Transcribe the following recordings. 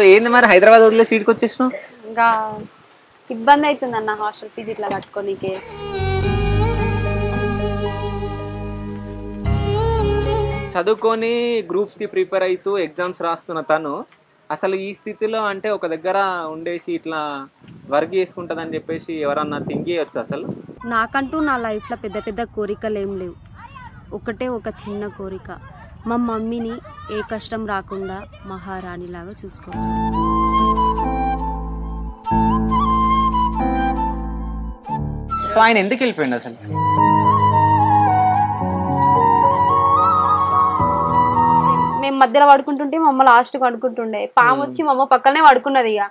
ఏంది మరి హైదరాబాద్ వదిలేసి సీట్కి వచ్చేసినావు ఇంకా ఇబ్బంది అవుతుంది అన్న హాస్టల్ ఫీజు ఇట్లా కట్టుకోనీకే చదువుకొని గ్రూప్స్కి ప్రిపేర్ అవుతూ ఎగ్జామ్స్ రాస్తున్న తను అసలు ఈ స్థితిలో అంటే ఒక దగ్గర ఉండేసి ఇట్లా వర్క్ చేసుకుంటుందని చెప్పేసి ఎవరన్నా థింక్ చేయొచ్చు అసలు నాకంటూ నా లైఫ్లో పెద్ద పెద్ద కోరికలు ఏం లేవు ఒకటే ఒక చిన్న కోరిక మా మమ్మీని ఏ కష్టం రాకుండా మహారాణిలాగా చూసుకోవాలి సో ఆయన ఎందుకు వెళ్ళిపోయింది అసలు మేము మధ్యలో పడుకుంటుంటే మా అమ్మ లాస్ట్ పడుకుంటుండే పాము వచ్చి మా అమ్మ పక్కనే పడుకున్నది ఇక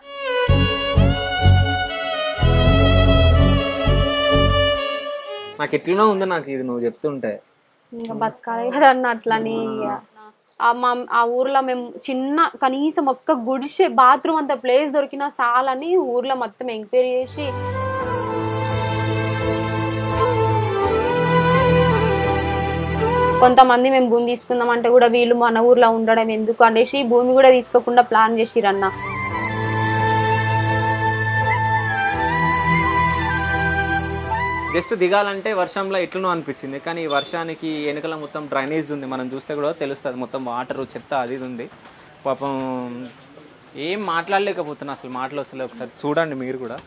నాకు ఎట్లనో ఉంది నాకు ఇది నువ్వు చెప్తుంటే ఇంకా బతకాలి కదా అన్న అట్లని ఇక. ఆ మా ఆ ఊర్లో మేము చిన్న కనీసం ఒక్క గుడిసె బాత్రూమ్ అంత ప్లేస్ దొరికినా చాలని ఊర్లో మొత్తం ఎంక్వైరీ చేసి కొంతమంది మేము భూమి తీసుకుందాం అంటే కూడా వీళ్ళు మన ఊర్లో ఉండడం ఎందుకు అనేసి భూమి కూడా తీసుకోకుండా ప్లాన్ చేసిరన్న జస్ట్ దిగాలంటే వర్షంలో ఎట్లనో అనిపించింది కానీ ఈ వర్షానికి వెనకల మొత్తం డ్రైనేజ్ ఉంది మనం చూస్తే కూడా తెలుస్తుంది మొత్తం వాటర్ చెత్త అది ఇది ఉంది పాపం ఏం మాట్లాడలేకపోతున్నా అసలు మాటలు వస్తలే ఒకసారి చూడండి మీరు కూడా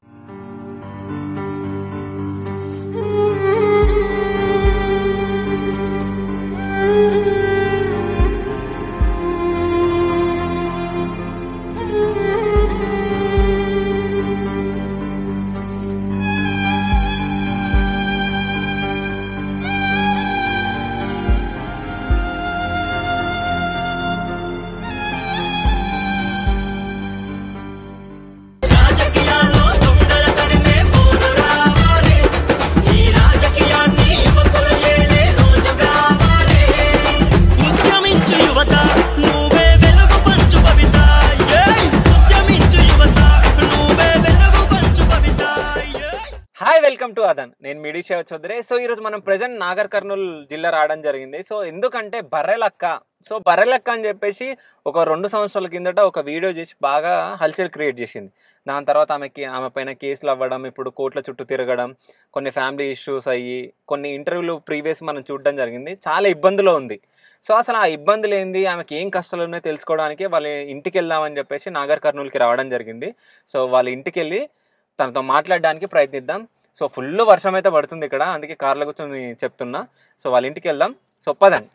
రాజకీయాల్లో దొంగల తరిమే పోరు రావాలి ఈ రాజకీయాన్ని యువకులు ఏలే రోజు కావాలి ఉద్యమించు యువత నువ్వే వెలుగు పంచు కవిత ఏయ్! ఉద్యమించు యువత నువ్వే వెలుగు పంచు కవిత ఏయ్! హాయ్ వెల్కమ్ టు అదన్ నేను మిడిషా చౌదరి సో ఈరోజు మనం ప్రజెంట్ నాగర్ కర్నూల్ జిల్లా రావడం జరిగింది సో ఎందుకంటే బర్రెలక్క సో బర్రెలక్క అని చెప్పేసి ఒక రెండు సంవత్సరాల కిందట ఒక వీడియో చేసి బాగా హల్చల్ క్రియేట్ చేసింది దాని తర్వాత ఆమెకి ఆమె పైన కేసులు అవ్వడం ఇప్పుడు కోర్టుల చుట్టూ తిరగడం కొన్ని ఫ్యామిలీ ఇష్యూస్ అయ్యి కొన్ని ఇంటర్వ్యూలు ప్రీవియస్ మనం చూడడం జరిగింది చాలా ఇబ్బందులో ఉంది సో అసలు ఆ ఇబ్బందులు ఏంది ఆమెకి ఏం కష్టాలు ఉన్నాయో తెలుసుకోవడానికి వాళ్ళ ఇంటికి వెళ్దామని చెప్పేసి నాగర్ కర్నూలుకి రావడం జరిగింది సో వాళ్ళ ఇంటికి వెళ్ళి తనతో మాట్లాడడానికి ప్రయత్నిద్దాం సో ఫుల్ వర్షం అయితే పడుతుంది ఇక్కడ అందుకే కార్లో కూర్చొని చెప్తున్నా సో వాళ్ళ ఇంటికి వెళ్దాం సో పదండి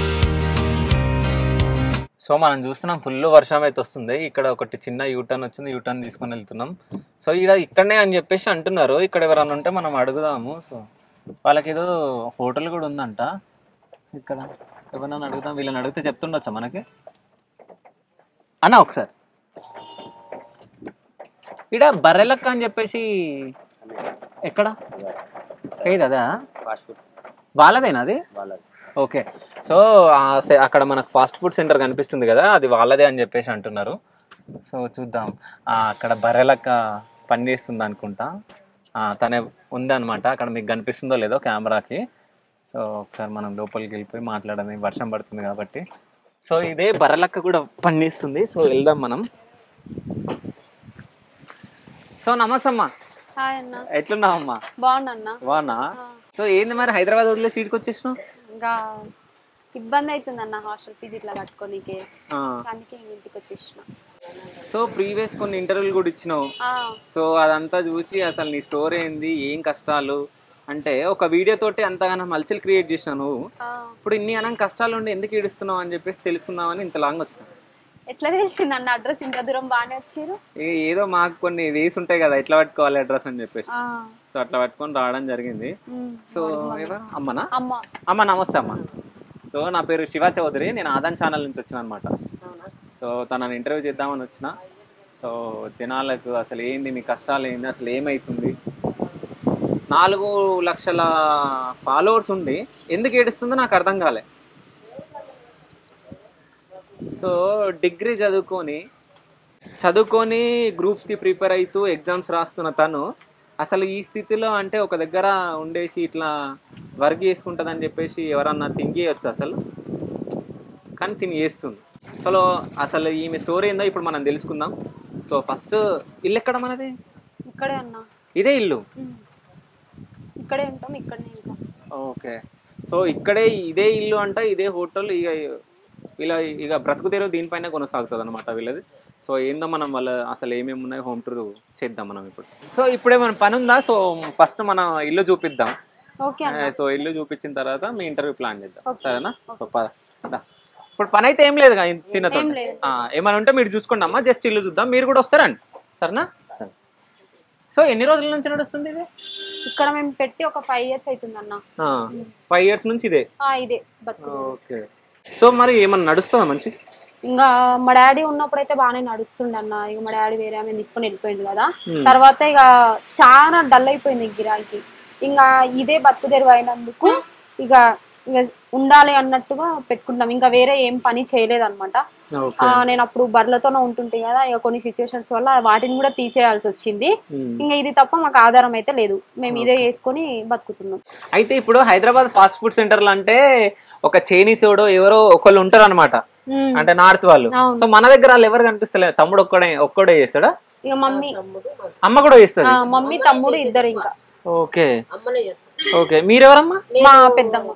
సో మనం చూస్తున్నాం ఫుల్ వర్షం అయితే వస్తుంది ఇక్కడ ఒకటి చిన్న యూటర్న్ వచ్చింది యూటర్న్ తీసుకొని వెళ్తున్నాం సో ఇక్కడ ఇక్కడనే అని చెప్పేసి అంటున్నారు ఇక్కడ ఎవరైనా ఉంటే మనం అడుగుదాము సో వాళ్ళకి ఏదో హోటల్ కూడా ఉందంట ఇక్కడ ఎవరైనా అడుగుదాం వీళ్ళని అడిగితే చెప్తుండొచ్చా మనకి అన్న ఒకసారి ఇక్కడ బర్రెలక్క అని చెప్పేసి ఎక్కడ ఏది అదా ఫాస్ట్ ఫుడ్ వాళ్ళదేనా అది వాళ్ళది ఓకే సో ఆ సె- అక్కడ మనకు ఫాస్ట్ ఫుడ్ సెంటర్ కనిపిస్తుంది కదా అది వాళ్ళదే అని చెప్పేసి అంటున్నారు సో చూద్దాం ఆ, అక్కడ బర్రెలక్క పని చేస్తుంది అనుకుంటా ఆ, తనే ఉందన్నమాట అక్కడ మీకు కనిపిస్తుందో లేదో కెమెరాకి సో ఒకసారి మనం లోపలికి వెళ్ళిపోయి మాట్లాడమే వర్షం పడుతుంది కాబట్టి సో ఇదే బర్రెలక్క కూడా పని చేస్తుంది సో వెళ్దాం మనం సో నమస్తే అమ్మా హాయ్ అన్న ఎట్లున్నావమ్మా బాగున్నా అన్న బాగున్నా సో ఏంది మరి హైదరాబాద్ వదిలేసి సీట్కి వచ్చేసినావు ఇంకా ఇబ్బంది అవుతుంది అన్న హాస్టల్ ఫీజు ఇట్లా కట్టుకోనీకే ఆ. అందుకే ఇంటికి వచ్చేసిన సో ప్రీవియస్ కొన్ని ఇంటర్వ్యూలు కూడా ఇచ్చినావు ఆ, సో అదంతా చూసి అసలు నీ స్టోరీ ఏంది ఏం కష్టాలు అంటే ఒక వీడియో తోటి అంతగానో మల్చిలు క్రియేట్ చేసినావు నువ్వు ఆ. ఇప్పుడు ఇన్ని అనం కష్టాలు ఉండి ఎందుకు ఏడుస్తున్నావు అని చెప్పేసి తెలుసుకుందామని ఇంత లాంగ్ వచ్చిన ఎట్లా తెలిసింది అన్న అడ్రస్ ఇంత దూరం బాగానే వచ్చారు ఏ- ఏదో మాకు కొన్ని వేస్ ఉంటాయి కదా ఎట్లా పట్టుకోవాలి అడ్రస్ అని చెప్పేసి సో అట్లా పట్టుకొని రావడం జరిగింది సో ఎవరు అమ్మనా అమ్మ అమ్మ నమస్తే అమ్మ సో నా పేరు శివ చౌదరి నేను ఆదాన్ ఛానల్ నుంచి వచ్చిన అనమాట సో తనని ఇంటర్వ్యూ చేద్దామని వచ్చిన సో జనాలకు అసలు ఏంది మీ కష్టాలు ఏంది అసలు ఏమవుతుంది నాలుగు లక్షల ఫాలోవర్స్ ఉండి ఎందుకు ఏడుస్తుందో నాకు అర్థం కాలే సో డిగ్రీ చదువుకొని చదువుకొని గ్రూప్స్కి ప్రిపేర్ అవుతూ ఎగ్జామ్స్ రాస్తున్న తను అసలు ఈ స్థితిలో అంటే ఒక దగ్గర ఉండేసి ఇట్లా వర్క్ చేసుకుంటుందని చెప్పేసి ఎవరన్నా థింక్ చేయొచ్చు అసలు కానీ తిని చేస్తుంది అసలు అసలు ఈమె స్టోరీ ఏందో ఇప్పుడు మనం తెలుసుకుందాం సో ఫస్ట్ ఇల్లు ఎక్కడ మనది ఇక్కడే అన్నా ఇదే ఇల్లు ఉమ్. ఇక్కడే ఉంటాం ఇక్కడనే ఇంకా ఓకే సో ఇక్కడే ఇదే ఇల్లు అంట ఇదే హోటల్ ఇక వీళ్ళ ఇక బ్రతుకు తెరువు దీనిపైన కొనసాగుతుంది అనమాట వీళ్ళది సో ఏందో మనం వాళ్ళ అసలు ఏమేమి ఉన్నాయి హోమ్ టూర్ చేద్దాం మనం ఇప్పుడు సో ఇప్పుడే మన పని ఉందా సో ఫస్ట్ మనం ఇల్లు చూపిద్దాం ఓకే అన్న సో ఇల్లు చూపించిన తర్వాత మీ ఇంటర్వ్యూ ప్లాన్ చేద్దాం Okay. సరేనా సో పద దా. ఇప్పుడు పని అయితే ఏం లేదు తినతో ఏం లేదు. ఏమైనా ఉంటే మీరు చూసుకోండి అమ్మా జస్ట్ ఇల్లు చూద్దాం మీరు కూడా వస్తారండి సరేనా సరే. సో ఎన్ని రోజుల నుంచి నడుస్తుంది ఇది ఇక్కడ మేము పెట్టి ఒక ఫైవ్ ఇయర్స్ అవుతుంది అన్న ఫైవ్ ఇయర్స్ నుంచి ఇదే ఆ, ఇదే బతుకు ఓకే సో మరి ఏమన్నా నడుస్తుందా మంచి ఇంకా మా డాడీ ఉన్నప్పుడు అయితే బాగానే నడుస్తుండే అన్న ఇక మా డాడీ వేరే ఆమె తీసుకొని వెళ్ళిపోయింది కదా Hmm. తర్వాత ఇక చాలా డల్ అయిపోయింది ఈ గిరాకీ ఇంకా ఇదే బతుకు తెరువు అయినందుకు ఇక ఇక ఉండాలి అన్నట్టుగా పెట్టుకుంటాం ఇంకా వేరే ఏం పని చేయలేదు అనమాట ఓకే నేను అప్పుడు బర్రెలతోనే ఉంటుంటే కదా ఇక కొన్ని సిచ్యువేషన్స్ వల్ల వాటిని కూడా తీసేయాల్సి వచ్చింది ఇంకా ఇది తప్ప మాకు ఆధారం అయితే లేదు మేము ఇదే చేసుకొని బతుకుతున్నాం అయితే ఇప్పుడు హైదరాబాద్ ఫాస్ట్ ఫుడ్ సెంటర్లు అంటే ఒక చైనీస్ ఎవడో ఎవరో ఒకళ్ళు ఉంటారు అనమాట ఉమ్. అంటే నార్త్ వాళ్ళు అవును. సో మన దగ్గర వాళ్ళు ఎవరు కనిపిస్తలేదు తమ్ముడు ఒక్కడే ఒక్కడే చేస్తాడా ఇక మమ్మీ అమ్మ కూడా చేస్తుంది ఆ, మమ్మీ తమ్ముడు ఇద్దరు ఇంకా ఓకే అమ్మనే చేస్తాను ఓకే మీరెవరమ్మా మా పెద్దమ్మ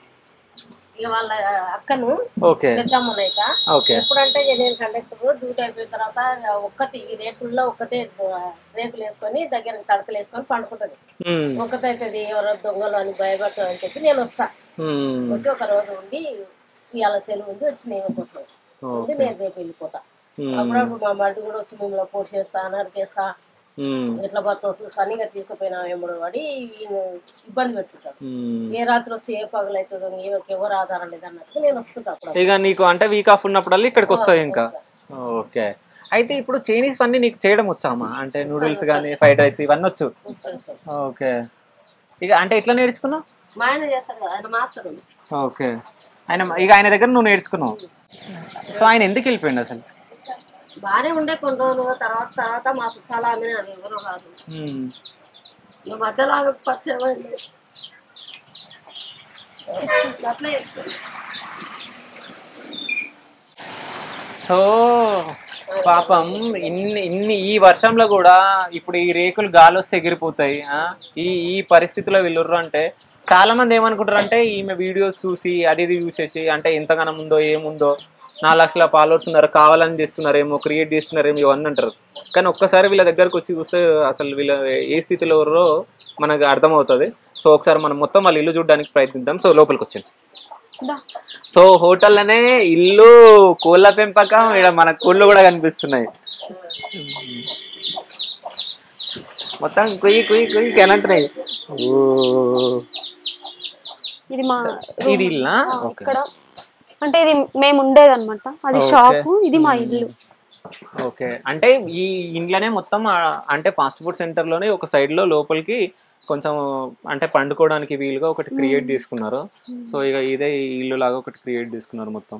ఇక వాళ్ళ అక్కను ఓకే పెద్దమ్మనైత ఓకే ఎప్పుడంటే ఇక నేను కండక్టర్ డ్యూటీ అయిపోయిన తర్వాత ఇక ఒక్కటి ఈ రేకుల్లో ఒక్కటే రేకులు వేసుకొని దగ్గర తడకలు వేసుకొని పండుకుంటుంది మ్మ్. ఒక్కటైతుంది ఎవరో దొంగలు అని భయపడతాం అని చెప్పి నేను వస్తా మ్మ్. వచ్చి ఒక రోజు ఉండి ఇవాళ సెలవు ఉంది వచ్చి నేను కోసం ఉండి నేను రేపు వెళ్ళిపోతా మ్మ్. అప్పుడప్పుడు మా మడ్డి కూడా వచ్చి మిమ్మల్ని పోటీ చేస్తా నరికేస్తా మ్మ్. ఇట్లా బత్త చూస్తాను ఇక తీసుకుపోయినా ఎమ్మడు పడి ఈయన ఇబ్బంది పెట్టుకుంటాడు మ్మ్. ఏ రాత్రి వస్తే ఏ పగలు అవుతుందో ఈమెకి ఎవరు ఆధారం లేదు అన్నట్టు నేను వస్తుంటా అప్పుడు ఇక నీకు అంటే వీక్ ఆఫ్ ఉన్నప్పుడల్లా ఇక్కడికి వస్తాయి ఇంకా ఓకే అయితే ఇప్పుడు చైనీస్ అన్ని నీకు చేయడం వచ్చామా అంటే నూడిల్స్ కానీ ఫ్రైడ్ రైస్ ఇవన్నీ వచ్చు చేస్తాను ఓకే ఇక అంటే ఎట్లా నేర్చుకున్నావు మా ఆయన చేస్తాడు కదా ఆయన మాస్టర్ ఉంది. ఓకే ఆయన ఇక ఆయన దగ్గర నువ్వు నేర్చుకున్నావు సో ఆయన ఎందుకు వెళ్ళిపోయింది అసలు బాగానే ఉండే కొన్ని రోజులు తర్వాత తర్వాత మా చుట్టాలు ఆమె అది ఎవరో కాదు మ్మ్. ఇక మధ్యలో ఆమె పరిచయం అయింది. అట్లే చేస్తాడు. సో పాపం ఇన్ని ఇన్ని ఈ వర్షంలో కూడా ఇప్పుడు ఈ రేకులు గాలి వస్తే ఎగిరిపోతాయి ఆ? ఈ ఈ పరిస్థితిలో వీళ్ళుర్రు అంటే చాలా మంది ఏమనుకుంటారు అంటే ఈమె వీడియోస్ చూసి అది ఇది చూసేసి అంటే ఎంతగానం ఉందో ఏముందో నాలుగు లక్షల ఫాలోవర్స్ ఉన్నారు కావాలని చేస్తున్నారేమో క్రియేట్ చేస్తున్నారేమో ఇవన్నీ అంటారు కానీ ఒక్కసారి వీళ్ళ దగ్గరకు వచ్చి చూస్తే అసలు వీళ్ళ ఏ స్థితిలో ఉన్నారో మనకు అర్థమవుతుంది సో ఒకసారి మనం మొత్తం వాళ్ళ ఇల్లు చూడడానికి ప్రయత్నిద్దాం సో లోపలికి వచ్చాను దా. సో హోటల్లోనే ఇల్లు కోళ్ళ పెంపకం ఇక్కడ మన కోళ్ళు కూడా కనిపిస్తున్నాయి మొత్తం కుయ్యి కుయ్యి కుయ్యి కనంటున్నాయి ఇది మా ఇది ఇల్లా ఆ, ఓకే ఇక్కడ అంటే ఇది మేము ఉండేది అనమాట అది ఓకే. షాపు ఇది మా ఇల్లు ఓకే అంటే ఈ ఇంట్లోనే మొత్తం ఆ, అంటే ఫాస్ట్ ఫుడ్ సెంటర్ లోనే ఒక సైడ్ లో లోపలికి కొంచెం అంటే పండుకోవడానికి వీలుగా ఒకటి క్రియేట్ చేసుకున్నారు సో ఇక ఇదే ఈ ఇల్లు లాగా ఒకటి క్రియేట్ చేసుకున్నారు మొత్తం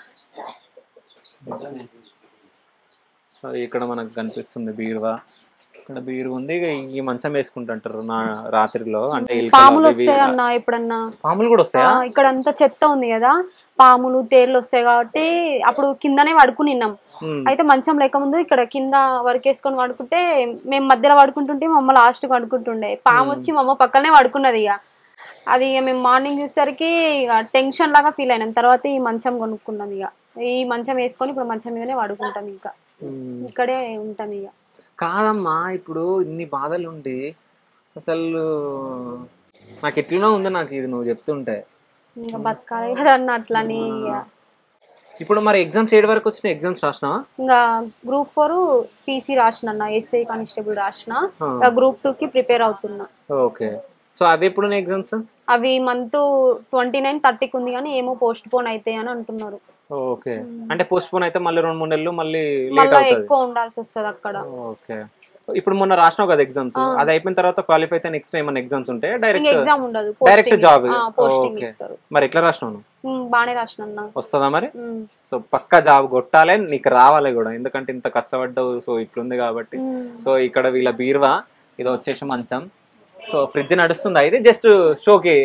సో ఇక్కడ మనకు కనిపిస్తుంది బీరువా ఇక్కడ బీరు ఉంది ఇక ఈ మంచం వేసుకుంటుంటారు నా రాత్రిలో అంటే ఎలుకలు పాములు అవి ఇవి. వస్తాయి అన్న ఎప్పుడన్నా పాములు కూడా వస్తాయా ఆ, ఇక్కడ అంతా చెత్త ఉంది కదా పాములు తేర్లు వస్తాయి కాబట్టి అప్పుడు కిందనే పడుకుని నిన్నాం ఉమ్. అయితే మంచం లేకముందు ఇక్కడ కింద వర్క్ వేసుకొని పడుకుంటే మేము మధ్యలో పడుకుంటుంటే మా అమ్మ లాస్ట్ పడుకుంటుండే పాము వచ్చి మా అమ్మ పక్కనే పడుకున్నది ఇక అది ఇక మేము మార్నింగ్ చూసేసరికి ఇక టెన్షన్ లాగా ఫీల్ అయినాం తర్వాత ఈ మంచం కొనుక్కున్నాం ఇక ఈ మంచం వేసుకొని ఇప్పుడు మంచం మీదనే పడుకుంటాం ఇంకా ఉమ్. ఇక్కడే ఉంటాం ఇక కాదమ్మా ఇప్పుడు ఇన్ని బాధలు ఉండి అసలు నాకు ఎట్లనో ఉంది నాకు ఇది నువ్వు చెప్తుంటే ఇంకా బతకాలి కదా అన్న అట్లని ఇక ఇప్పుడు మరి ఎగ్జామ్స్ ఏడు వరకు వచ్చిన ఎగ్జామ్స్ రాసినావా ఇంకా గ్రూప్ ఫోర్ పీసీ రాసిన అన్న ఎస్ఐ కానిస్టేబుల్ రాసిన ఆ. గ్రూప్ టూ కి ప్రిపేర్ అవుతున్నా ఓకే సో అవి ఎప్పుడు ఎగ్జామ్స్ అవి మంత్ ట్వంటీ నైన్ థర్టీకి ఉంది కానీ ఏమో పోస్ట్ పోన్ అవుతాయి అని అంటున్నారు ఓకే అంటే పోస్ట్ పోన్ అయితే మళ్ళీ రెండు మూడు నెలలు మళ్ళీ లేట్ మళ్ళీ అవుతుంది ఎక్కువ ఉండాల్సి వస్తుంది అక్కడ ఓకే ఇప్పుడు మొన్న రాసినావు కదా ఎగ్జామ్స్ ఆ. అది అయిపోయిన తర్వాత క్వాలిఫై అయితే నెక్స్ట్ ఏమైనా ఎగ్జామ్స్ ఉంటే ఇంకా డైరెక్ట్ ఎగ్జామ్ ఉండదు డైరెక్ట్ జాబ్ పోస్టింగ్ ఓకే ఇస్తారు మరి ఎట్లా రాసినావు నువ్వు? ఉమ్, బాగానే రాసిన అన్న వస్తుందా మరి ఉమ్, సో పక్కా జాబ్ కొట్టాలి నీకు రావాలి కూడా ఎందుకంటే ఇంత కష్టపడ్డావు సో ఇట్లుంది కాబట్టి ఉమ్. సో ఇక్కడ వీళ్ళ బీరువా ఇది వచ్చేసి మంచం సో ఫ్రిడ్జ్ నడుస్తుందా ఇది జస్ట్ షోకి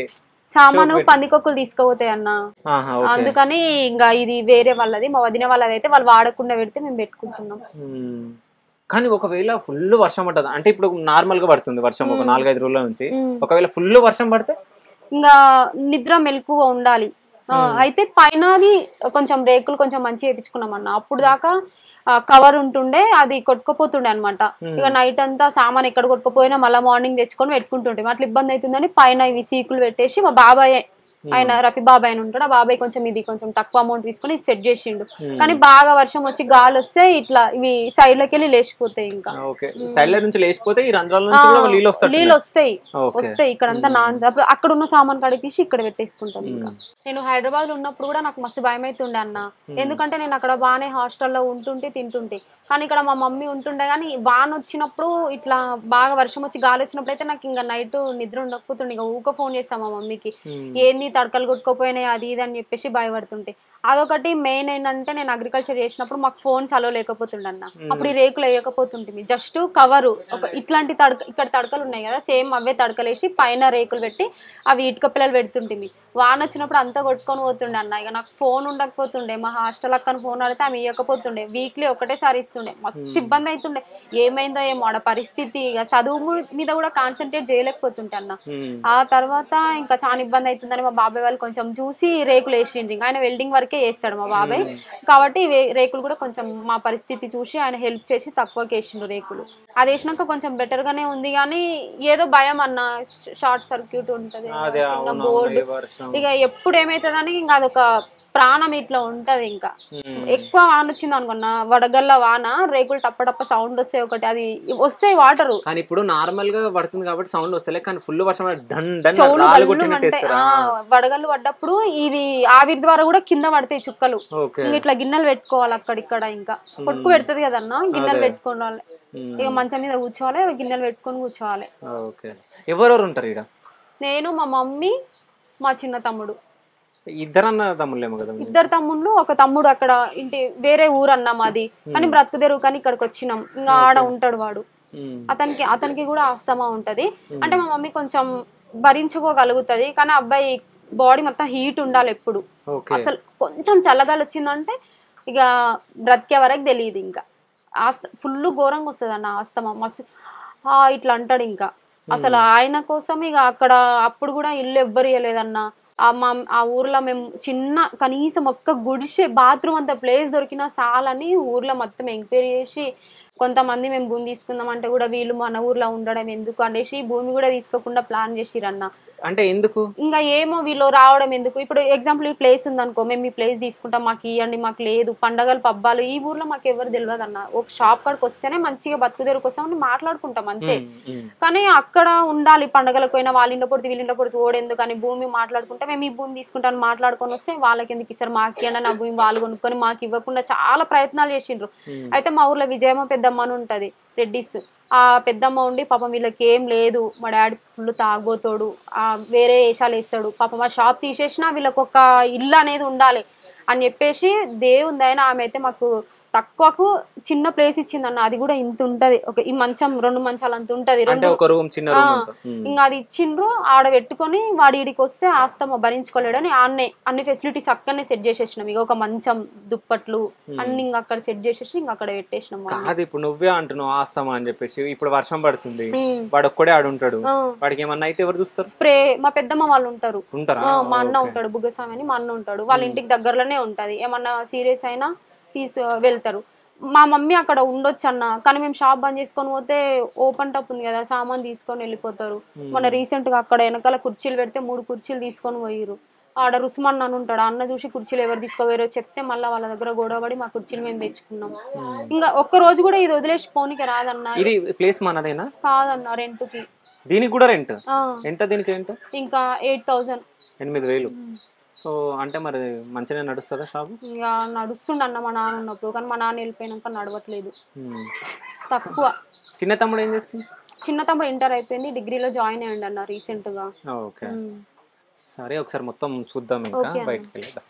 సామాను So, wait. పందికొక్కులు తీసుకుపోతాయి అన్న ఆహా, ఓకే. అందుకని ఇంకా ఇది వేరే వాళ్ళది మా వదిన వాళ్ళది అయితే వాళ్ళు వాడకుండా పెడితే మేము పెట్టుకుంటున్నాం మ్మ్. కానీ ఒకవేళ ఫుల్ వర్షం పడ్డది అంటే ఇప్పుడు నార్మల్ గా పడుతుంది వర్షం ఒక నాలుగైదు రోజుల నుంచి మ్మ్. ఒకవేళ ఫుల్ వర్షం పడితే ఇంకా నిద్ర మెలకుగా ఉండాలి ఆ, అయితే పైన అది కొంచెం రేకులు కొంచెం మంచిగా వేయించుకున్నాం అన్న అప్పుడు దాకా కవర్ ఉంటుండే అది కొట్టుకుపోతుండే అనమాట ఇక నైట్ అంతా సామాన్ ఎక్కడ కొట్టుకుపోయినా మళ్ళీ మార్నింగ్ తెచ్చుకొని పెట్టుకుంటుంటే అట్లా ఇబ్బంది అవుతుందని పైన ఇవి సీకులు పెట్టేసి మా బాబాయ్ ఆయన రఫీ బాబాయ్ అని ఉంటాడు ఆ బాబాయ్ కొంచెం ఇది కొంచెం తక్కువ అమౌంట్ తీసుకొని సెట్ చేసిండు కానీ బాగా వర్షం వచ్చి గాలి వస్తే ఇట్లా ఇవి సైడ్ లోకి వెళ్ళి లేచిపోతాయి ఇంకా ఓకే సైడ్ నుంచి లేచిపోతే ఈ రంధ్రాల నుంచి కూడా నీళ్ళు వస్తాయి నీళ్ళు వస్తాయి ఓకే. వస్తాయి ఇక్కడంతా నాన్ అప్పుడు అక్కడ ఉన్న సామాన్ కాడికి తీసి ఇక్కడ పెట్టేసుకుంటాం ఇంకా నేను హైదరాబాద్ లో ఉన్నప్పుడు కూడా నాకు మస్తు భయం అవుతుండే అన్న ఎందుకంటే నేను అక్కడ బాగానే హాస్టల్లో ఉంటుంటే తింటుంటే కానీ ఇక్కడ మా మమ్మీ ఉంటుండే కానీ వాన వచ్చినప్పుడు ఇట్లా బాగా వర్షం వచ్చి గాలి వచ్చినప్పుడు అయితే నాకు ఇంకా నైట్ నిద్ర ఉండకపోతుండే ఇంకా ఊక ఫోన్ చేస్తాం మా మమ్మీకి ఏంది తడకలు కొట్టుకోపోయినాయి అది ఇది అని చెప్పేసి భయపడుతుంటే అదొకటి మెయిన్ ఏంటంటే నేను అగ్రికల్చర్ చేసినప్పుడు మాకు ఫోన్స్ అలో లేకపోతుండే అన్న అప్పుడు ఈ రేకులు వేయకపోతుంటుంది జస్ట్ కవరు ఒక ఇట్లాంటి తడక ఇక్కడ తడకలు ఉన్నాయి కదా సేమ్ అవే తడకలేసి పైన రేకులు పెట్టి అవి ఇటుక పిల్లలు పెడుతుంటిమి వాన వచ్చినప్పుడు అంతా కొట్టుకొని పోతుండే అన్న ఇక నాకు ఫోన్ ఉండకపోతుండే మా హాస్టల్ అక్కన ఫోన్ అడిగితే ఆమె ఇవ్వకపోతుండే వీక్లీ ఒకటేసారి ఇస్తుండే మస్తు ఇబ్బంది అవుతుండే ఏమైందో ఏమో ఆడ పరిస్థితి ఇక చదువు మీద కూడా కాన్సన్ట్రేట్ చేయలేకపోతుంటే అన్న మ్మ్. ఆ తర్వాత ఇంకా చాలా ఇబ్బంది అవుతుందని మా బాబాయ్ వాళ్ళు కొంచెం చూసి రేకులు వేసిండ్రు ఇంకా ఆయన వెల్డింగ్ వరకే వేస్తాడు మా బాబాయ్ కాబట్టి వే- రేకులు కూడా కొంచెం మా పరిస్థితి చూసి ఆయన హెల్ప్ చేసి తక్కువకి వేసిండు రేకులు అది వేసినాక కొంచెం బెటర్ గానే ఉంది కానీ ఏదో భయం అన్న షార్ట్ సర్క్యూట్ ఉంటది అదే చిన్న అవును, అవును, బోర్డు ఏ వర్షం. ఇక ఎప్పుడు ఏమైతుందని ఇంకా అదొక ప్రాణం ఇట్లా ఉంటది ఇంకా మ్మ్. ఎక్కువ వాన వచ్చింది అనుకున్నా వడగల్ల వాన రేకులు టప్ప టప్ప సౌండ్ వస్తాయి ఒకటి అది వస్తాయి వాటరు కానీ ఇప్పుడు నార్మల్ గా పడుతుంది కాబట్టి సౌండ్ వస్తలే కానీ ఫుల్ వర్షం పడి డన్ డన్ చెవులు రాళ్ళు గల్లు కొట్టినట్టు అంటే వేస్తారా ఆ, వడగళ్ళు పడ్డప్పుడు ఇది ఆవిరి ద్వారా కూడా కింద పడతాయి చుక్కలు ఓకే ఇంక ఇట్లా గిన్నెలు పెట్టుకోవాలి అక్కడిక్కడ ఇంకా కొట్టుకు పెడుతుంది కదన్నా గిన్నెలు అదే. పెట్టుకోవాలి మ్మ్. ఇక మంచం మీద కూర్చోవాలి గిన్నెలు పెట్టుకొని కూర్చోవాలి ఓకే ఎవరెవరు ఉంటారు ఇక్కడ నేను మా మమ్మీ మా చిన్న తమ్ముడు ఇద్దరన్న తమ్ముళ్ళేమో కదా మీరు? ఇద్దరు తమ్ముళ్ళు ఒక తమ్ముడు అక్కడ ఇంటి వేరే ఊరు అన్న మాది కానీ బ్రతుకుదేరు కానీ ఇక్కడికి వచ్చినాం ఇంకా ఆడ ఉంటాడు వాడు మ్మ్. అతనికి అతనికి కూడా ఆస్తమా ఉంటది అంటే మా మమ్మీ కొంచెం భరించుకోగలుగుతది కానీ ఆ అబ్బాయి బాడీ మొత్తం హీట్ ఉండాలి ఎప్పుడు ఓకే అసలు కొంచెం చల్లగాలి వచ్చిందంటే ఇక బ్రతికే వరకు తెలియదు ఇంకా ఆస్త ఫుల్ ఘోరంగా వస్తుంది అన్న ఆస్తమా మస్తు ఆ, ఇట్లా అంటాడు ఇంకా అసలు ఆయన కోసం ఇక అక్కడ అప్పుడు కూడా ఇల్లు ఎవ్వరు ఇవ్వలేదన్న ఆ మా ఆ ఊర్లో మేము చిన్న కనీసం ఒక్క గుడిసె బాత్రూమ్ అంత ప్లేస్ దొరికినా చాలని ఊర్లో మొత్తం ఎంక్వైరీ చేసి కొంతమంది మేము భూమి తీసుకుందాం అంటే కూడా వీళ్ళు మన ఊర్లో ఉండడం ఎందుకు అనేసి భూమి కూడా తీసుకోకుండా ప్లాన్ చేసిరన్న అంటే ఎందుకు ఇంకా ఏమో వీళ్ళు రావడం ఎందుకు ఇప్పుడు ఎగ్జాంపుల్ ఈ ప్లేస్ ఉందనుకో మేము ఈ ప్లేస్ తీసుకుంటాం మాకు ఇవ్వండి మాకు లేదు పండగలు పబ్బాలు ఈ ఊర్లో మాకు ఎవరు తెలియదు అన్న ఒక షాప్ కాడికి వస్తేనే మంచిగా బతుకుదేరుకు వస్తామని మాట్లాడుకుంటాం అంతే మ్మ్. మ్మ్. కానీ అక్కడ ఉండాలి పండగలకు పోయినా వాళ్ళ ఇంట్లో పొడితే వీళ్ళ ఇంట్లో పొడితే ఓడెందుకు అని భూమి మాట్లాడుకుంటే మేము ఈ భూమి తీసుకుంటాను మాట్లాడుకొని వస్తే వాళ్ళకి ఎందుకు ఇస్తారు మాకు ఇవ్వండి నా భూమి వాళ్ళు కొనుక్కొని మాకు ఇవ్వకుండా చాలా ప్రయత్నాలు చేసిండ్రు మ్మ్. అయితే మా ఊర్లో విజయమ్మ పెద్దమ్మ అని ఉంటది రెడ్డిస్ ఆ పెద్దమ్మ ఉండి పాపం వీళ్ళకి ఏం లేదు మా డాడీ ఫుల్ తాగబోతాడు ఆ వేరే వేషాలు వేస్తాడు పాపం ఆ షాప్ తీసేసినా వీళ్ళకి ఒక ఇల్లు అనేది ఉండాలి అని చెప్పేసి దేవుంది అయినా ఆమె అయితే మాకు తక్కువకు చిన్న ప్లేస్ ఇచ్చిందన్న అది కూడా ఇంత ఉంటది ఒక ఈ మంచం రెండు మంచాలు అంత ఉంటది అంటే రెండు ఒక రూమ్ చిన్న ఆ, రూమ్ అంతా. మ్మ్. ఇంకా అది ఇచ్చిండ్రు ఆడ పెట్టుకొని వాడి ఈడికి వస్తే ఆస్తమ భరించుకోలేడని ఆన్నే అన్ని ఫెసిలిటీస్ అక్కడనే సెట్ చేసేసినాం ఇక ఒక మంచం దుప్పట్లు అన్ని ఇంకా అక్కడ సెట్ చేసేసి ఇంకా అక్కడ పెట్టేసినాం మా అమ్మ. కాదు ఇప్పుడు నువ్వే అంటున్నావు ఆస్తామా అని చెప్పేసి ఇప్పుడు వర్షం పడుతుంది ఉమ్. వాడు ఒక్కడే ఆడుంటాడు ఆ. వాడికి ఏమన్నా అయితే ఎవరు చూస్తారు స్ప్రే మా పెద్దమ్మ వాళ్ళు ఉంటారు ఉంటారా ఆ, మా అన్న ఓకే. ఉంటాడు బుగ్గస్వామి అని మా అన్న ఉంటాడు వాళ్ళ ఇంటికి దగ్గరలోనే ఉంటది ఏమన్నా సీరియస్ అయినా తీసు వెళ్తారు మా మమ్మీ అక్కడ ఉండొచ్చు అన్న కానీ మేము షాప్ బంద్ చేసుకొని పోతే ఓపెన్ టప్ ఉంది కదా సామాన్ తీసుకొని వెళ్ళిపోతారు మన రీసెంట్ గా అక్కడ వెనకాల కుర్చీలు పెడితే మూడు కుర్చీలు తీసుకొని పోయిరు ఆడ రుసుమన్ అని ఉంటాడు అన్న చూసి కుర్చీలు ఎవరు తీసుకోపోయారో చెప్తే మళ్ళీ వాళ్ళ దగ్గర గొడవపడి మా కుర్చీలు మేము తెచ్చుకున్నాం ఇంకా ఒక్క రోజు కూడా ఇది వదిలేసి పోనీకి రాదన్న ఇది ప్లేస్ మనదేనా కాదన్న రెంట్ కి దీనికి కూడా రెంట్ ఆ, ఎంత దీనికి రెంట్ ఇంకా ఎయిట్ థౌజండ్ ఎనిమిది వేలు సో అంటే మరి మంచిగా నడుస్తుందా షాప్ ఇంకా నడుస్తుండ అన్న మా నాన్న ఉన్నప్పుడు కానీ మా నాన్న వెళ్ళిపోయినాక నడవట్లేదు తక్కువ చిన్న తమ్ముడు ఏం చేస్తుంది చిన్న తమ్ముడు ఇంటర్ అయిపోయింది డిగ్రీలో జాయిన్ అయ్యండి అన్న రీసెంట్ గా ఓకే ఉమ్. సరే ఒకసారి మొత్తం చూద్దాం ఇంకా ఓకే అన్న. బయటకు వెళ్ళేద్దాం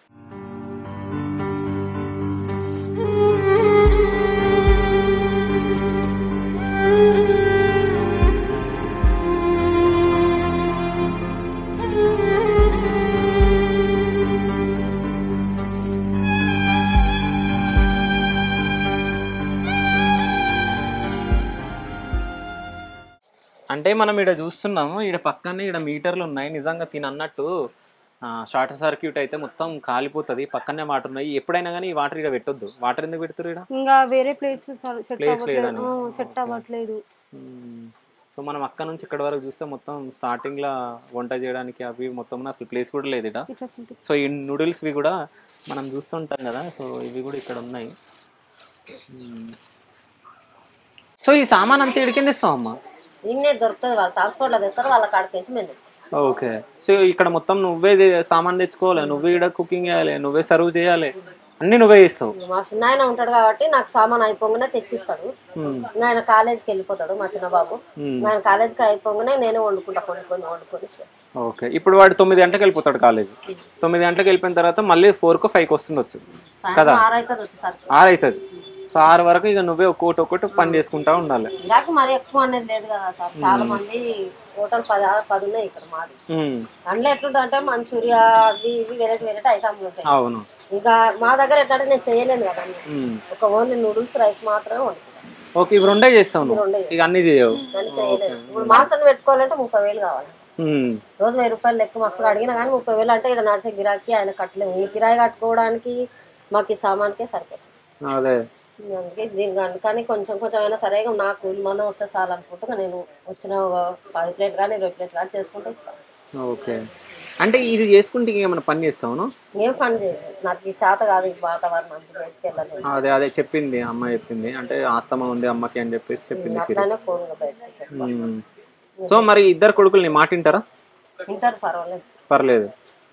అంటే మనం ఇక్కడ చూస్తున్నాము ఇక్కడ పక్కనే ఇక్కడ మీటర్లు ఉన్నాయి నిజంగా తిని అన్నట్టు షార్ట్ సర్క్యూట్ అయితే మొత్తం కాలిపోతుంది పక్కనే వాటర్ ఉన్నాయి ఎప్పుడైనా కానీ ఈ వాటర్ ఇక్కడ పెట్టొద్దు వాటర్ ఎందుకు పెడుతురు ఇక్కడ ఇంకా వేరే ప్లేస్ సెట్ Place లేదని. అవ్వట్లేదు సెట్ అవ్వట్లేదు సో మనం అక్కడ నుంచి ఇక్కడ వరకు చూస్తే మొత్తం స్టార్టింగ్ లా వంట చేయడానికి అవి మొత్తం అసలు ప్లేస్ కూడా లేదు ఇక్కడ ఇట్లా చింపి- సో ఈ నూడిల్స్ వి కూడా మనం చూస్తుంటాం కదా సో ఇవి కూడా ఇక్కడ ఉన్నాయి మ్మ్. సో ఈ సామాన్ అంతా ఎడికింది ఇస్తామమ్మా ఇన్నే దొరుకుతుంది వాళ్ళు ట్రాన్స్పోర్ట్లో తెస్తారు వాళ్ళ కాడికి నుంచి మేము తెచ్చుకుంటాం. ఓకే సో ఇక్కడ మొత్తం నువ్వే దే- సామాన్ తెచ్చుకోవాలి నువ్వే ఇక్కడ కుకింగ్ చేయాలి నువ్వే సర్వ్ చేయాలి అన్ని నువ్వే చేస్తావు మా చిన్న ఆయన ఉంటాడు కాబట్టి నాకు సామాన్ అయిపోగానే తెచ్చిస్తాడు మ్మ్. ఇంకా ఆయన కాలేజీకి వెళ్ళిపోతాడు మా చిన్న బాబు మ్మ్. ఇంకా ఆయన కాలేజీకి అయిపోగానే నేనే వండుకుంటా కొన్ని కొన్ని వండుకొని చేస్తాను. ఓకే ఇప్పుడు వాడు తొమ్మిది గంటలకు వెళ్ళిపోతాడు కాలేజ్ తొమ్మిది గంటలకు వెళ్ళిపోయిన తర్వాత మళ్ళీ ఫోర్కో ఫైవ్కి వస్తుండొచ్చు సాయంత్రం ఆరు అవుతుంది వచ్చేసరికి ఆరు అవుతుంది సో ఆరు వరకు ఇక నువ్వే ఒక్కొక్కటి ఒక్కొక్కటి పని చేసుకుంటా ఉండాలి ఇలాగ మరి ఎక్కువ అనేది లేదు కదా సార్ చాలా మంది హోటల్ పది పది ఉన్నాయి ఇక్కడ మాది మ్మ్. అందులో ఎట్లుంటుంది అంటే మంచూరియా అవి ఇవి వెరైటీ వెరైటీ ఐటమ్లు ఉంటాయి అవును ఇంకా మా దగ్గర ఎట్లంటే నేను చేయలేను కదా అన్ని. మ్మ్. ఒక ఓన్లీ నూడిల్స్ రైస్ మాత్రమే వండుకుంటాను ఓకే ఇవి రెండే చేస్తావు నువ్వు రెండే ఇక అన్ని చేయవు దాన్ని చేయలేదు ఇప్పుడు మాస్టర్ని పెట్టుకోవాలంటే ముప్పై వేలు కావాలి మ్మ్. రోజు వెయ్యి రూపాయలు లెక్క మస్తుగా అడిగినా కానీ ముప్పై వేలు అంటే ఇక్కడ నడిచే గిరాకీ ఆయన కట్టలేము ఈ కిరాయి కట్టుకోవడానికి మాకు ఈ సామాన్కే సరిపోతుంది అదే అందుకే దీనికి అందుకని కొంచెం కొంచెం అయినా సరే ఇక నాకు మనం వస్తే చాలు అనుకుంటా నేను వచ్చిన ఒక పది ప్లేట్ కానీ ఇరవై ప్లేట్ కానీ చేసుకుంటూ ఇస్తాను ఓకే అంటే ఇది చేసుకుంటే ఏమైనా పని చేస్తావు ఏం పని చేయలేదు నాకు ఈ చేత కాదు ఈ వాతావరణం అంతా బయటకు వెళ్ళలేదు అదే అదే చెప్పింది అమ్మ చెప్పింది అంటే ఆస్తమా ఉంది అమ్మకి అని చెప్పేసి చెప్పింది సిరి అట్లానే ఫోన్గా బయటకు మ్మ్. సో మరి ఇద్దరు కొడుకులు నీ మాట వింటారా ఇంటర్ పర్వాలేదు పర్లేదు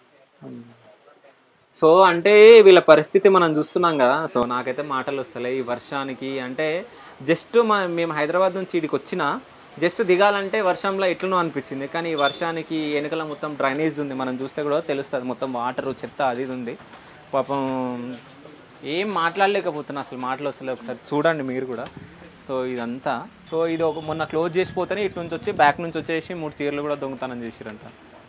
సో అంటే వీళ్ళ పరిస్థితి మనం చూస్తున్నాం కదా సో నాకైతే మాటలు వస్తలే ఈ వర్షానికి అంటే జస్ట్ మా మేము హైదరాబాద్ నుంచి ఇక్కడికి వచ్చినా జస్ట్ దిగాలంటే వర్షంలో ఎట్లనో అనిపించింది కానీ ఈ వర్షానికి వెనకల మొత్తం డ్రైనేజ్ ఉంది మనం చూస్తే కూడా తెలుస్తుంది మొత్తం వాటర్ చెత్త అది ఇది ఉంది పాపం ఏం మాట్లాడలేకపోతున్నా అసలు మాటలు వస్తలే ఒకసారి చూడండి మీరు కూడా సో ఇదంతా సో ఇది ఒక మొన్న క్లోజ్ చేసిపోతేనే ఇటు నుంచి వచ్చి బ్యాక్ నుంచి వచ్చేసి మూడు చీరలు కూడా దొంగతనం చేసిరంట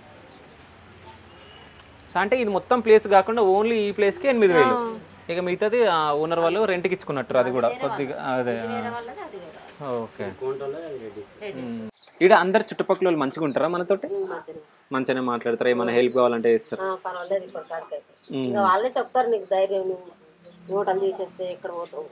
సో అంటే ఇది మొత్తం ప్లేస్ కాకుండా ఓన్లీ ఈ ప్లేస్కి ఎనిమిది వేలు ఇక మిగతాది ఓనర్ వాళ్ళు రెంట్కి ఇచ్చుకున్నట్టు అది కూడా కొద్దిగా అదే ఓకే ఇక్కడ అందరు చుట్టుపక్కల వాళ్ళు మంచిగా ఉంటారా మనతోటి మంచిగానే మాట్లాడతారు ఏమైనా హెల్ప్ కావాలంటే చేస్తారు ఆ, పర్వాలేదు ఇప్పుడు కాడికి అయితే ఇంకా వాళ్ళే చెప్తారు నీకు ధైర్యం నువ్వు మూటలు తీసేస్తే ఎక్కడ పోతావు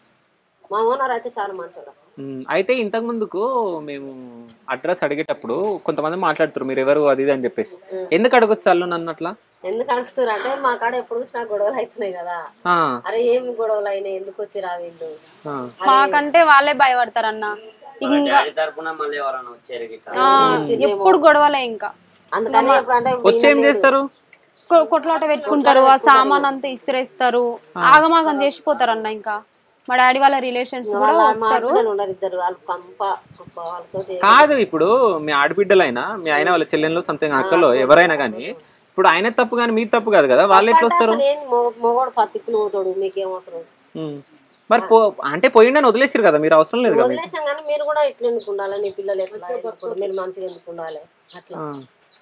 మా ఓనర్ అయితే చాలా మంచిగా మ్మ్. అయితే ఇంతకు ముందుకు మేము అడ్రస్ అడిగేటప్పుడు కొంతమంది మాట్లాడుతారు మీరు ఎవరు అది ఇది అని చెప్పేసి ఎందుకు అడగొచ్చు అల్లు నన్ను అట్లా ఎందుకు అడుగుతారు అంటే మా కాడ ఎప్పుడు చూసినా గొడవలు అవుతున్నాయి కదా ఆ, అరే ఏం గొడవలు అయినాయి ఎందుకు వచ్చి రా వీళ్ళు ఆ. మాకంటే వాళ్ళే భయపడతారన్న ఇంకా డాడీ తరపున మళ్ళీ ఎవరైనా వచ్చారు గిట్ట ఆ, ఎప్పుడు గొడవలే ఇంకా అందుకని ఎప్పుడు అంటే వచ్చి ఏం చేస్తారు కొ- కొట్లాట పెట్టుకుంటారు ఆ సామాన్ అంతా ఇసిరేస్తారు ఆగమాగం చేసిపోతారు అన్న ఇంకా మా డాడీ వాళ్ళ రిలేషన్స్ కూడా వాళ్ళ మా వస్తారు పిల్లలు ఉన్నారు ఇద్దరు వాళ్ళు కంప కుప్ప వాళ్ళతో కాదు ఇప్పుడు మీ ఆడబిడ్డలైనా మీ ఆయన వాళ్ళ చెల్లెళ్ళు సంథింగ్ అక్కలో ఎవరైనా కానీ ఇప్పుడు ఆయన తప్పు కానీ మీ తప్పు కాదు కదా వాళ్ళు ఎట్లా వస్తారు అసలు ఏం మొ- మొగోడు పత్తికి పోతాడు మీకేం అవసరం మ్మ్. మరి పో అంటే పోయిండని వదిలేసారు కదా మీరు అవసరం లేదు కదా మీకు. వదిలేసాం కానీ మీరు కూడా ఇట్లా ఎందుకు ఉండాలి నీ పిల్లలు ఎట్లా ఇప్పుడు మీరు మంచిగా ఎందుకు ఉండాలి అట్లా ఆ.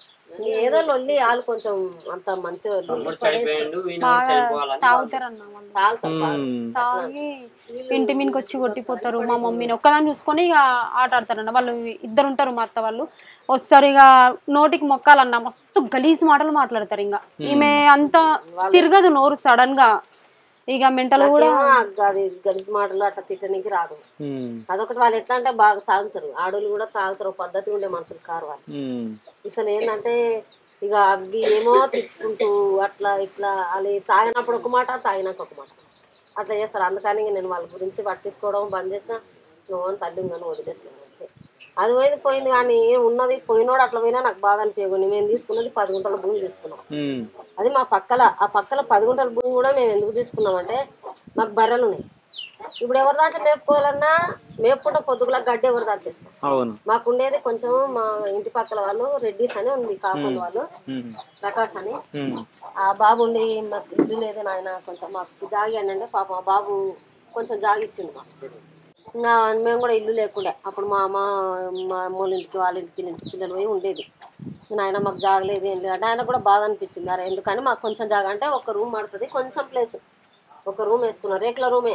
ఏదో లొల్లి వాళ్ళు కొంచెం అంత మంచిగా తమ్ముడు చనిపోయిండు వీణ బాగా చనిపోవాలని తాగుతారన్న వాళ్ళు తాగుతారు బాగా. మ్మ్. తాగి ఇంటి మీదకి వచ్చి కొట్టిపోతారు మా మమ్మీని ఒక్కదాన్ని చూసుకొని ఇక ఆట ఆడతారన్న వాళ్ళు ఇద్దరు ఉంటారు మా అత్త వాళ్ళు వస్తారు ఇక నోటికి మొక్కాలన్న మస్తు గలీజ్ మాటలు మాట్లాడతారు ఇంకా ఈమె అంత తిరగదు నోరు సడన్ గా ఇక మెంటల్ కూడా ఏమో అది గలిసి మాటలు అట్లా తిట్టడానికి రాదు మ్మ్. అదొకటి వాళ్ళు ఎట్లా అంటే బాగా తాగుతారు ఆడోళ్ళు కూడా తాగుతారు ఒక పద్ధతి ఉండే మనుషులు కారు వాళ్ళు మ్మ్. అసలు ఏంటంటే ఇక అవి ఏమో తిట్టుకుంటూ అట్లా ఇట్లా వాళ్ళు తాగినప్పుడు ఒక మాట తాగినాక ఒక మాట అట్లా చేస్తారు అందుకని ఇంక నేను వాళ్ళ గురించి పట్టించుకోవడం బంద్ చేసిన నువ్వు తల్లి కానీ వదిలేసాను అంతే అది పోయింది పోయింది కానీ ఉన్నది పోయినోడు అట్లా పోయినా నాకు బాగా అనిపించకుండా మేము తీసుకున్నది పది గుంటల భూమి తీసుకున్నాం మ్మ్. అది మా పక్కల ఆ పక్కల పది గుంటల భూమి కూడా మేము ఎందుకు తీసుకున్నామంటే మాకు బర్రెలు ఉన్నాయి ఇప్పుడు ఎవరి దాంట్లో మేపుకోవాలన్నా మేపుకుంటే పొద్దుగులా గడ్డి ఎవరి దాంట్లో ఇస్తాం అవును మాకు ఉండేది కొంచెం మా ఇంటి పక్కల వాళ్ళు రెడ్డిస్ అని ఉంది కాకుండా వాళ్ళు మ్మ్. ప్రకాష్ అని మ్మ్. ఆ బాబు ఉండి మాకు ఇల్లు లేదు నాయన కొంచెం మాకు జాగి అని అంటే పాపం ఆ బాబు కొంచెం జాగి ఇచ్చిండు మాకు ఇంకా మేము కూడా ఇల్లు లేకుండే అప్పుడు మా అమ్మ మా అమ్మోళ్ళ ఇంటికి వాళ్ళ ఇంటికి వీళ్ళ ఇంటికి పిల్లలు పోయి ఉండేది నాయన మాకు జాగలేదు ఏం లేదు అంటే ఆయన కూడా బాధ అనిపించింది అరే ఎందుకని మాకు కొంచెం జాగ అంటే ఒక రూమ్ పడుతుంది కొంచెం ప్లేస్ ఒక రూమ్ వేసుకున్నారు రేకుల రూమే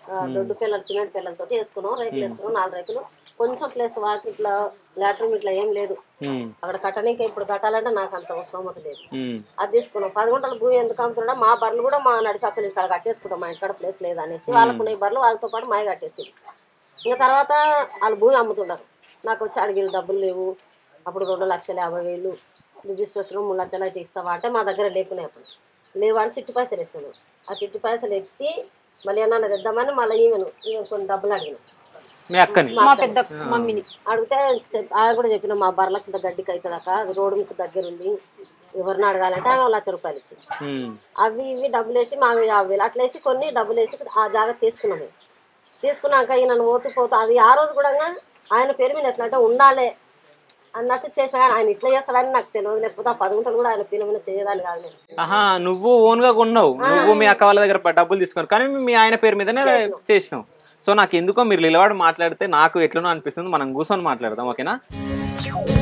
ఆ, దొడ్డు పిల్లలు సిమెంట్ పిల్లలతో వేసుకున్నాం రేకులు వేసుకున్నాం నాలుగు రేకులు కొంచెం ప్లేస్ వాకి ఇట్లా లాట్రూమ్ ఇట్లా ఏం లేదు ఉమ్, అక్కడ కట్టనీకి ఇప్పుడు కట్టాలంటే నాకు అంత స్తోమత లేదు ఉమ్, అది తీసుకున్నాం పది గుంటల భూమి ఎందుకు అమ్ముతున్నా మా బర్రెలు కూడా మా నడిపక్కల ఇక్కడ కట్టేసుకుంటాం మా ఇక్కడ ప్లేస్ లేదు అనేసి వాళ్ళకు ఈ బర్రెలు వాళ్ళతో పాటు మాయ కట్టేసి ఇంకా తర్వాత వాళ్ళు భూమి అమ్ముతున్నారు నాకు వచ్చి అడిగిన డబ్బులు లేవు అప్పుడు రెండు లక్షల యాభై వేలు రిజిస్ట్రేషన్ మూడు లక్షలు అయితే ఇస్తావా అంటే మా దగ్గర లేకునే అప్పుడు లేవు అని చిట్టు పైసలు వేసుకున్నాను ఆ చిట్టు పైసలు ఎత్తి మళ్ళీ ఏమన్నా తెద్దామని మళ్ళీ ఈమెను ఈమె కొన్ని డబ్బులు అడిగిన మీ అక్కని మా పెద్ద మమ్మీని అడిగితే చెప్- ఆయన కూడా చెప్పిన మా బర్రెలకు ఇంత గడ్డికి అవుతుంది అక్క అది రోడ్డు మీకు దగ్గర ఉంది ఎవరిని అడగాలంటే ఆమె లక్ష రూపాయలు ఇచ్చింది ఉమ్, అవి ఇవి డబ్బులు వేసి మా యాభై వేలు అట్లా వేసి కొన్ని డబ్బులు వేసి ఆ జాగ్రత్త తీసుకున్నాము తీసుకున్నాక ఈయన నన్ను పోతూ పోతూ అది ఆ రోజు కూడా ఆయన పేరు మీద ఎట్లా అంటే ఉండాలి అన్నట్టు చేసిన కానీ ఆయన ఇట్లా చేస్తాడని నాకు తెలియదు లేకపోతే ఆ పది గుంటలు కూడా ఆయన పేరు మీద చేయడానికి కాదు నేను ఆహా నువ్వు ఓన్ గా కొన్నావు నువ్వు మీ అక్క వాళ్ళ దగ్గర ప- డబ్బులు తీసుకున్నావు కానీ మీ ఆయన పేరు మీదనే చేసినావు సో నాకు ఎందుకో మీరు నిలబడి మాట్లాడితే నాకు ఎట్లనో అనిపిస్తుంది మనం కూర్చొని మాట్లాడదాం ఓకేనా